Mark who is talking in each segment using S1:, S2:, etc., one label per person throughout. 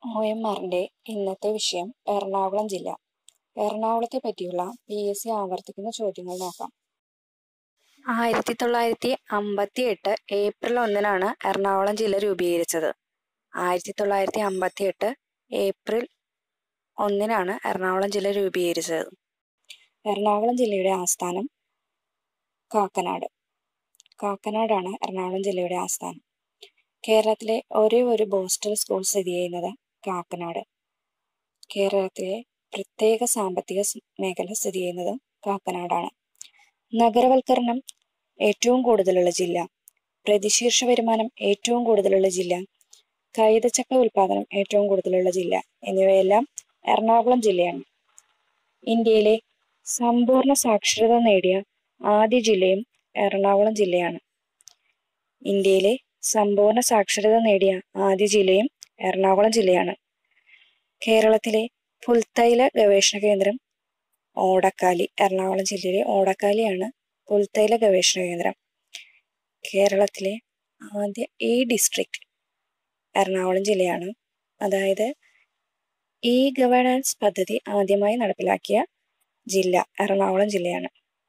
S1: O M ആറിൻ്റെ ഇന്നത്തെ വിഷയം എറണാകുളം ജില്ല എറണാകുളത്തെ പറ്റിയുള്ള പി എസ് സി ആവർത്തിക്കുന്ന ചോദ്യങ്ങൾ നോക്കാം ആയിരത്തി തൊള്ളായിരത്തി അമ്പത്തി എട്ട് ഏപ്രിൽ ഒന്നിനാണ് എറണാകുളം ജില്ല രൂപീകരിച്ചത് ആയിരത്തി തൊള്ളായിരത്തി അമ്പത്തി എട്ട് ഏപ്രിൽ ഒന്നിനാണ് എറണാകുളം ജില്ല രൂപീകരിച്ചത് എറണാകുളം ജില്ലയുടെ ആസ്ഥാനം കാക്കനാട് കാക്കനാടാണ് എറണാകുളം ജില്ലയുടെ ആസ്ഥാനം കേരളത്തിലെ ഒരേ ഒരു ബോസ്റ്റൽ സ്കൂൾ സ്ഥിതി ചെയ്യുന്നത് കാക്കനാട് കേരളത്തിലെ പ്രത്യേക സാമ്പത്തിക സ് മേഖല സ്ഥിതി ചെയ്യുന്നത് കാക്കനാടാണ് നഗരവൽക്കരണം ഏറ്റവും കൂടുതലുള്ള ജില്ല പ്രതിശീർഷ വരുമാനം ഏറ്റവും കൂടുതലുള്ള ജില്ല കൈതച്ചക്ക ഉൽപാദനം ഏറ്റവും കൂടുതലുള്ള ജില്ല എന്നിവയെല്ലാം എറണാകുളം ജില്ലയാണ് ഇന്ത്യയിലെ സമ്പൂർണ്ണ സാക്ഷരത നേടിയ ആദ്യ ജില്ലയും എറണാകുളം ജില്ലയാണ് ഇന്ത്യയിലെ സമ്പൂർണ്ണ സാക്ഷരത നേടിയ ആദ്യ ജില്ലയും എറണാകുളം ജില്ലയാണ് കേരളത്തിലെ പുൽത്തൈല ഗവേഷണ കേന്ദ്രം ഓടക്കാലി എറണാകുളം ജില്ലയിലെ ഓടക്കാലിയാണ് പുൽത്തൈല ഗവേഷണ കേന്ദ്രം കേരളത്തിലെ ആദ്യ ഇ ഡിസ്ട്രിക്ട് എറണാകുളം ജില്ലയാണ് അതായത് ഇ ഗവേണൻസ് പദ്ധതി ആദ്യമായി നടപ്പിലാക്കിയ ജില്ല എറണാകുളം ജില്ലയാണ്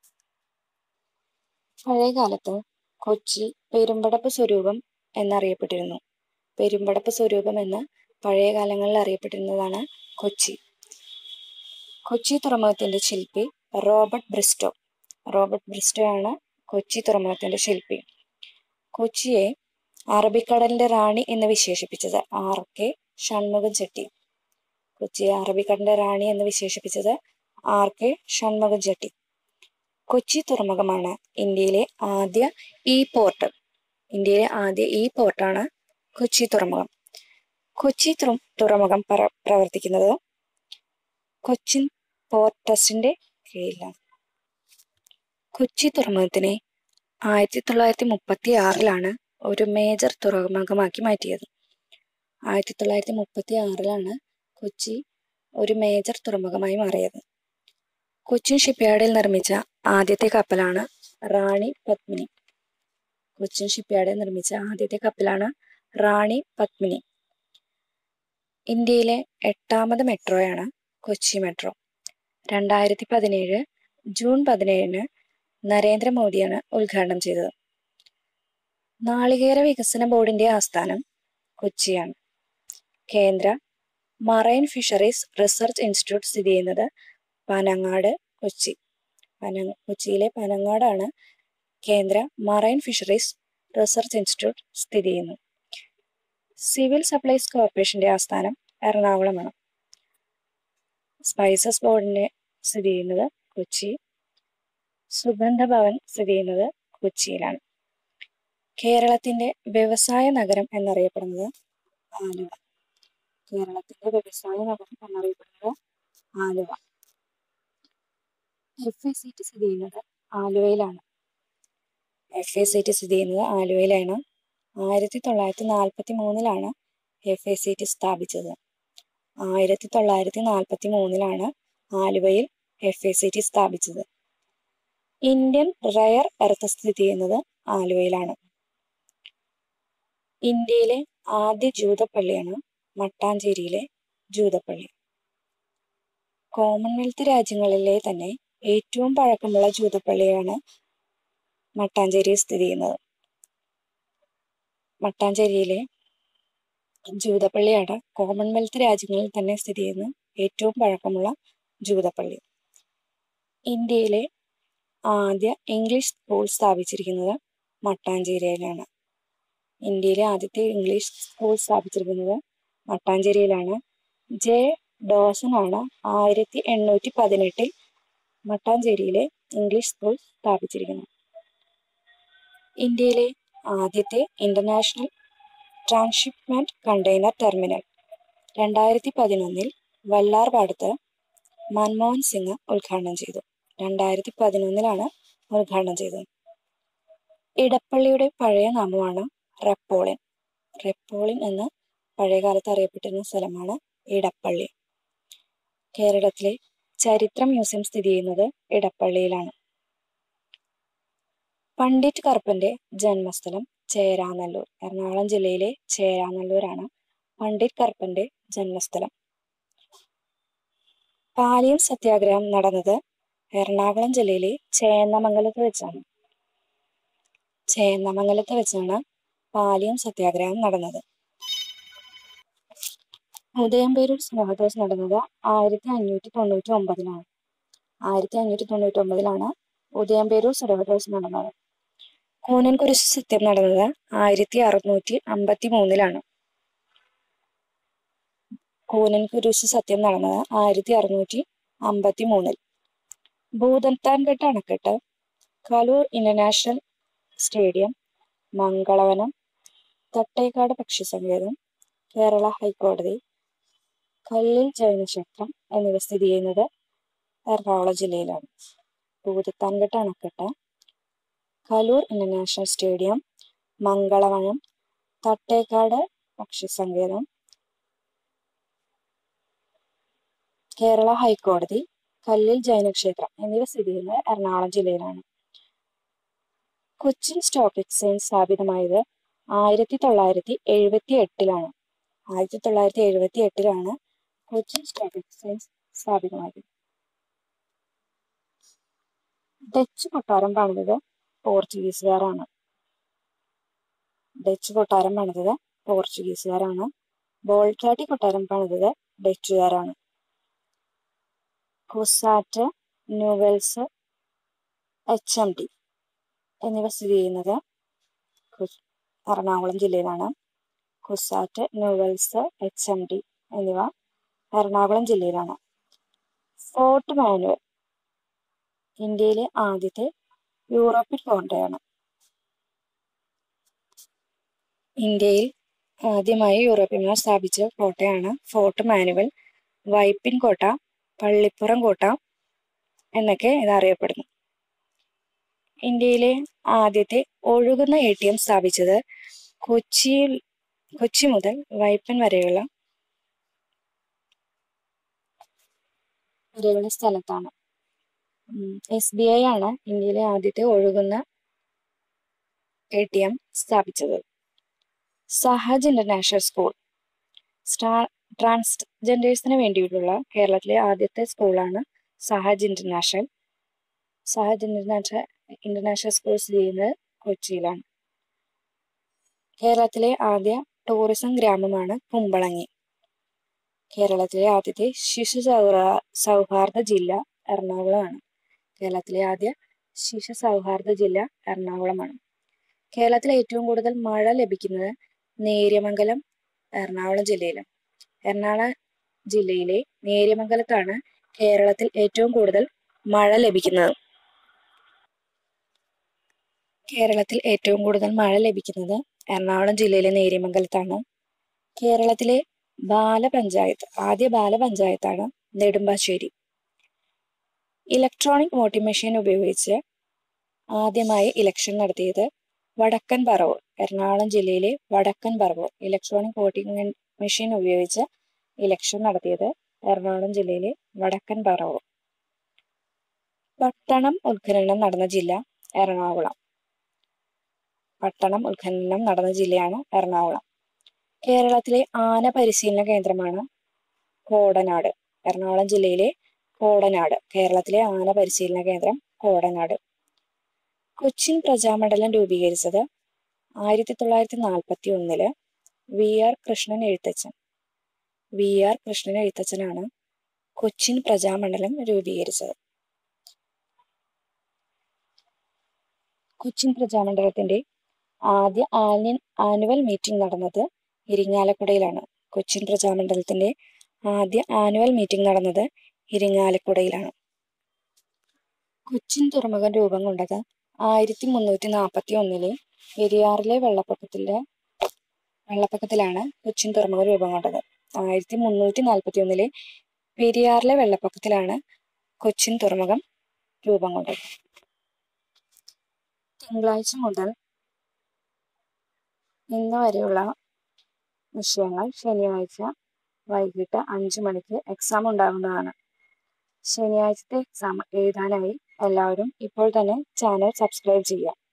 S1: പഴയകാലത്ത് കൊച്ചി പെരുമ്പടപ്പ് സ്വരൂപം എന്നറിയപ്പെട്ടിരുന്നു പെരുമ്പടപ്പ് സ്വരൂപം എന്ന് പഴയ കാലങ്ങളിൽ അറിയപ്പെട്ടിരുന്നതാണ് കൊച്ചി കൊച്ചി തുറമുഖത്തിന്റെ ശില്പി റോബർട്ട് ബ്രിസ്റ്റോ റോബർട്ട് ബ്രിസ്റ്റോ ആണ് കൊച്ചി തുറമുഖത്തിന്റെ ശില്പി കൊച്ചിയെ അറബിക്കടലിന്റെ റാണി എന്ന് വിശേഷിപ്പിച്ചത് ആർ കെ ഷൺമുഖം ചെട്ടി കൊച്ചിയെ അറബിക്കടലിന്റെ റാണി എന്ന് വിശേഷിപ്പിച്ചത് ആർ കെ ഷൺമുഖം ചെട്ടി കൊച്ചി തുറമുഖമാണ് ഇന്ത്യയിലെ ആദ്യ ഇ പോർട്ട് ഇന്ത്യയിലെ ആദ്യ ഇ പോർട്ടാണ് കൊച്ചി തുറമുഖം കൊച്ചി തുറ- തുറമുഖം പ്ര- പ്രവർത്തിക്കുന്നത് കൊച്ചിൻ പോർട്ട് ട്രസ്റ്റിന്റെ കീഴിലാണ് കൊച്ചി തുറമുഖത്തിനെ ആയിരത്തി തൊള്ളായിരത്തി മുപ്പത്തി ആറിലാണ് ഒരു മേജർ തുറമുഖമാക്കി മാറ്റിയത് ആയിരത്തി തൊള്ളായിരത്തി മുപ്പത്തി ആറിലാണ് കൊച്ചി ഒരു മേജർ തുറമുഖമായി മാറിയത് കൊച്ചിൻ ഷിപ്പ്യാർഡിൽ നിർമ്മിച്ച ആദ്യത്തെ കപ്പലാണ് റാണി പത്മിനി കൊച്ചിൻ ഷിപ്പ്യാർഡിൽ നിർമ്മിച്ച ആദ്യത്തെ കപ്പലാണ് റാണി പത്മിനി ഇന്ത്യയിലെ എട്ടാമത് മെട്രോയാണ് കൊച്ചി മെട്രോ രണ്ടായിരത്തി പതിനേഴ് ജൂൺ പതിനേഴിന് നരേന്ദ്രമോദിയാണ് ഉദ്ഘാടനം ചെയ്തത് നാളികേര വികസന ബോർഡിന്റെ ആസ്ഥാനം കൊച്ചിയാണ് കേന്ദ്ര മറൈൻ ഫിഷറീസ് റിസർച്ച് ഇൻസ്റ്റിറ്റ്യൂട്ട് സ്ഥിതി ചെയ്യുന്നത് പനങ്ങാട് കൊച്ചി പന കൊച്ചിയിലെ പനങ്ങാടാണ് കേന്ദ്ര മറൈൻ ഫിഷറീസ് റിസർച്ച് ഇൻസ്റ്റിറ്റ്യൂട്ട് സ്ഥിതി ചെയ്യുന്നത് സിവിൽ സപ്ലൈസ് കോർപ്പറേഷന്റെ ആസ്ഥാനം എറണാകുളമാണ് സ്പൈസസ് ബോർഡിന്റെ സ്ഥിതി ചെയ്യുന്നത് കൊച്ചി സുഗന്ധ ഭവൻ സ്ഥിതി ചെയ്യുന്നത് കൊച്ചിയിലാണ് കേരളത്തിന്റെ വ്യവസായ നഗരം എന്നറിയപ്പെടുന്നത് ആലുവ കേരളത്തിന്റെ വ്യവസായ നഗരം എന്നറിയപ്പെടുന്നത് Aluva F A C T സ്ഥിതി ചെയ്യുന്നത് ആലുവയിലാണ് എഫ് എ സി ടി സ്ഥിതി ചെയ്യുന്നത് ആലുവയിലാണ് ആയിരത്തി തൊള്ളായിരത്തി നാൽപ്പത്തി മൂന്നിലാണ് എഫ് എ സി ടി സ്ഥാപിച്ചത് ആയിരത്തി തൊള്ളായിരത്തി നാൽപ്പത്തി മൂന്നിലാണ് ആലുവയിൽ എഫ് എ സി ടി സ്ഥാപിച്ചത് ഇന്ത്യൻ റയർ എർത്ത് സ്ഥിതി ചെയ്യുന്നത് ആലുവയിലാണ് ഇന്ത്യയിലെ ആദ്യ ജൂതപ്പള്ളിയാണ് മട്ടാഞ്ചേരിയിലെ ജൂതപ്പള്ളി കോമൺവെൽത്ത് രാജ്യങ്ങളിലെ തന്നെ ഏറ്റവും പഴക്കമുള്ള ജൂതപ്പള്ളിയാണ് മട്ടാഞ്ചേരിയിൽ സ്ഥിതി ചെയ്യുന്നത് മട്ടാഞ്ചേരിയിലെ ജൂതപ്പള്ളിയാണ് കോമൺവെൽത്ത് രാജ്യങ്ങളിൽ തന്നെ സ്ഥിതി ചെയ്യുന്ന ഏറ്റവും പഴക്കമുള്ള ജൂതപ്പള്ളി ഇന്ത്യയിലെ ആദ്യ ഇംഗ്ലീഷ് സ്കൂൾ സ്ഥാപിച്ചിരിക്കുന്നത് മട്ടാഞ്ചേരിയിലാണ് ഇന്ത്യയിലെ ആദ്യത്തെ ഇംഗ്ലീഷ് സ്കൂൾ സ്ഥാപിച്ചിരിക്കുന്നത് മട്ടാഞ്ചേരിയിലാണ് ജെ ഡോസൺ ആണ് ആയിരത്തി എണ്ണൂറ്റി പതിനെട്ടിൽ മട്ടാഞ്ചേരിയിലെ ഇംഗ്ലീഷ് സ്കൂൾ സ്ഥാപിച്ചിരിക്കുന്നത് ഇന്ത്യയിലെ ആദ്യത്തെ ഇന്റർനാഷണൽ ട്രാൻസ്ഷിപ്മെന്റ് കണ്ടെയ്നർ ടെർമിനൽ രണ്ടായിരത്തി പതിനൊന്നിൽ വല്ലാർപാടത്ത് മൻമോഹൻ സിംഗ് ഉദ്ഘാടനം ചെയ്തു രണ്ടായിരത്തി പതിനൊന്നിലാണ് ഉദ്ഘാടനം ചെയ്തത് ഇടപ്പള്ളിയുടെ പഴയ നാമമാണ് റെപ്പോളിൻ റെപ്പോളിൻ എന്ന് പഴയകാലത്ത് അറിയപ്പെട്ടിരുന്ന സ്ഥലമാണ് ഇടപ്പള്ളി കേരളത്തിലെ ചരിത്ര മ്യൂസിയം സ്ഥിതി ചെയ്യുന്നത് ഇടപ്പള്ളിയിലാണ് പണ്ഡിറ്റ് കറുപ്പന്റെ ജന്മസ്ഥലം ചേരാനല്ലൂർ എറണാകുളം ജില്ലയിലെ ചേരാനല്ലൂരാണ് പണ്ഡിറ്റ് കറുപ്പന്റെ ജന്മസ്ഥലം പാലിയം സത്യാഗ്രഹം നടന്നത് എറണാകുളം ജില്ലയിലെ ചേന്നമംഗലത്ത് വെച്ചാണ് ചേന്നമംഗലത്ത് വെച്ചാണ് പാലിയം സത്യാഗ്രഹം നടന്നത് ഉദയംപേരൂർ സഹോദരസ് നടന്നത് ആയിരത്തി അഞ്ഞൂറ്റി തൊണ്ണൂറ്റി ഒമ്പതിലാണ് ആയിരത്തി അഞ്ഞൂറ്റി തൊണ്ണൂറ്റി ഒമ്പതിലാണ് ഉദയംപേരൂർ സഹോദരസ് നടന്നത് കൂനൻകുരിശ് സത്യം നടന്നത് ആയിരത്തി അറുന്നൂറ്റി അമ്പത്തി മൂന്നിലാണ് കൂനൻകുരിശ് സത്യം നടന്നത് ആയിരത്തി അറുന്നൂറ്റി അമ്പത്തി മൂന്നിൽ ഭൂതത്താൻകെട്ട് അണക്കെട്ട് കലൂർ ഇന്റർനാഷണൽ സ്റ്റേഡിയം മംഗളവനം തട്ടേക്കാട് പക്ഷി സങ്കേതം കേരള ഹൈക്കോടതി കല്ലിൽ ജൈനക്ഷേത്രം എന്നിവ സ്ഥിതി ചെയ്യുന്നത് എറണാകുളം ജില്ലയിലാണ് ഭൂതത്താൻകെട്ട് അണക്കെട്ട് കലൂർ ഇന്റർനാഷണൽ സ്റ്റേഡിയം മംഗളവനം തട്ടേക്കാട് പക്ഷി സങ്കേതം കേരള ഹൈക്കോടതി കല്ലിൽ ജൈനക്ഷേത്രം എന്നിവ സ്ഥിതി ചെയ്യുന്നത് എറണാകുളം ജില്ലയിലാണ് കൊച്ചിൻ സ്റ്റോക്ക് എക്സ്ചേഞ്ച് സ്ഥാപിതമായത് ആയിരത്തി തൊള്ളായിരത്തി എഴുപത്തി എട്ടിലാണ് ആയിരത്തി തൊള്ളായിരത്തി എഴുപത്തി എട്ടിലാണ് കൊച്ചിൻ സ്റ്റോക്ക് എക്സ്ചേഞ്ച് സ്ഥാപിതമായത് ഡച്ച് കൊട്ടാരം പണിതത് പോർച്ചുഗീസുകാരാണ് ഡച്ച് കൊട്ടാരം പണിതത് പോർച്ചുഗീസുകാരാണ് ബോൾട്ടാട്ടി കൊട്ടാരം പണിതത് ഡച്ചുകാരാണ് CUSAT NUALS H M T എന്നിവ സ്ഥിതി ചെയ്യുന്നത് കു- എറണാകുളം ജില്ലയിലാണ് CUSAT NUALS H M T എന്നിവ എറണാകുളം ജില്ലയിലാണ് ഫോർട്ട് മാനുവൽ ഇന്ത്യയിലെ ആദ്യത്തെ യൂറോപ്യൻ കോട്ടയാണ് ഇന്ത്യയിൽ ആദ്യമായി യൂറോപ്യന്മാർ സ്ഥാപിച്ച കോട്ടയാണ് ഫോർട്ട് മാനുവൽ വൈപ്പിൻ കോട്ട പള്ളിപ്പുറം കോട്ട എന്നൊക്കെ ഇത് അറിയപ്പെടുന്നു ഇന്ത്യയിലെ ആദ്യത്തെ ഒഴുകുന്ന എ ടി എം സ്ഥാപിച്ചത് കൊച്ചിയിൽ കൊച്ചി മുതൽ വൈപ്പിൻ വരെയുള്ള വരെയുള്ള സ്ഥലത്താണ് എസ് ബി ഐ ആണ് ഇന്ത്യയിലെ ആദ്യത്തെ ഒഴുകുന്ന എ ടി എം സ്ഥാപിച്ചത് സഹജ് ഇന്റർനാഷണൽ സ്കൂൾ സ്റ്റാ ട്രാൻസ്ജെൻഡേഴ്സിന് വേണ്ടിയിട്ടുള്ള കേരളത്തിലെ ആദ്യത്തെ സ്കൂളാണ് Sahaj international Sahaj international international school സ്ഥിതി ചെയ്യുന്നത് കൊച്ചിയിലാണ് കേരളത്തിലെ ആദ്യ ടൂറിസം ഗ്രാമമാണ് കുമ്പളങ്ങി കേരളത്തിലെ ആദ്യത്തെ ശിശു സൗഹാ- സൗഹാർദ്ദ ജില്ല എറണാകുളമാണ് കേരളത്തിലെ ആദ്യ ശിശു സൗഹാർദ്ദ ജില്ല എറണാകുളമാണ് കേരളത്തിലെ ഏറ്റവും കൂടുതൽ മഴ ലഭിക്കുന്നത് നേര്യമംഗലം എറണാകുളം ജില്ലയിലാണ് എറണാകുളം ജില്ലയിലെ നേര്യമംഗലത്താണ് കേരളത്തിൽ ഏറ്റവും കൂടുതൽ മഴ ലഭിക്കുന്നത് കേരളത്തിൽ ഏറ്റവും കൂടുതൽ മഴ ലഭിക്കുന്നത് എറണാകുളം ജില്ലയിലെ നേര്യമംഗലത്താണ് കേരളത്തിലെ ബാലപഞ്ചായത്ത് ആദ്യ ബാലപഞ്ചായത്താണ് നെടുമ്പാശ്ശേരി ഇലക്ട്രോണിക് വോട്ടിംഗ് മെഷീൻ ഉപയോഗിച്ച് ആദ്യമായി ഇലക്ഷൻ നടത്തിയത് വടക്കൻ പറവൂർ എറണാകുളം ജില്ലയിലെ Vadakkan Paravur electronic voting machine ഉപയോഗിച്ച് ഇലക്ഷൻ നടത്തിയത് എറണാകുളം ജില്ലയിലെ വടക്കൻ പറവൂർ പട്ടണം ഉത്ഖനനം നടന്ന ജില്ല എറണാകുളം പട്ടണം ഉത്ഖനനം നടന്ന ജില്ലയാണ് എറണാകുളം കേരളത്തിലെ ആന പരിശീലന കേന്ദ്രമാണ് കോടനാട് എറണാകുളം ജില്ലയിലെ കോടനാട് കേരളത്തിലെ ആന പരിശീലന കേന്ദ്രം കോടനാട് കൊച്ചിൻ പ്രജാമണ്ഡലം രൂപീകരിച്ചത് ആയിരത്തി തൊള്ളായിരത്തി നാൽപ്പത്തി ഒന്നില് V R Krishnan Ezhuthachan V R Krishnan എഴുത്തച്ഛനാണ് കൊച്ചിൻ പ്രജാമണ്ഡലം രൂപീകരിച്ചത് കൊച്ചിൻ പ്രജാമണ്ഡലത്തിന്റെ ആദ്യ ആന്യൻ ആനുവൽ മീറ്റിംഗ് നടന്നത് ഇരിങ്ങാലക്കുടയിലാണ് കൊച്ചിൻ പ്രജാമണ്ഡലത്തിന്റെ ആദ്യ ആനുവൽ മീറ്റിംഗ് നടന്നത് ഇരിങ്ങാലക്കുടയിലാണ് കൊച്ചിൻ തുറമുഖം രൂപം കൊണ്ടത് ആയിരത്തി മുന്നൂറ്റി നാൽപ്പത്തി ഒന്നിലെ പെരിയാറിലെ വെള്ളപ്പൊക്കത്തിലെ വെള്ളപ്പൊക്കത്തിലാണ് കൊച്ചിൻ തുറമുഖം രൂപം കൊണ്ടത് ആയിരത്തി മുന്നൂറ്റി നാൽപ്പത്തി ഒന്നിലെ പെരിയാറിലെ വെള്ളപ്പൊക്കത്തിലാണ് കൊച്ചിൻ തുറമുഖം രൂപം കൊണ്ടത് തിങ്കളാഴ്ച മുതൽ ഇന്ന് വരെയുള്ള വിഷയങ്ങൾ ശനിയാഴ്ച വൈകിട്ട് അഞ്ച് മണിക്ക് എക്സാം ഉണ്ടാകുന്നതാണ് ശനിയാഴ്ചത്തെ എക്സാം എഴുതാനായി എല്ലാവരും ഇപ്പോൾ തന്നെ ചാനൽ സബ്സ്ക്രൈബ് ചെയ്യുക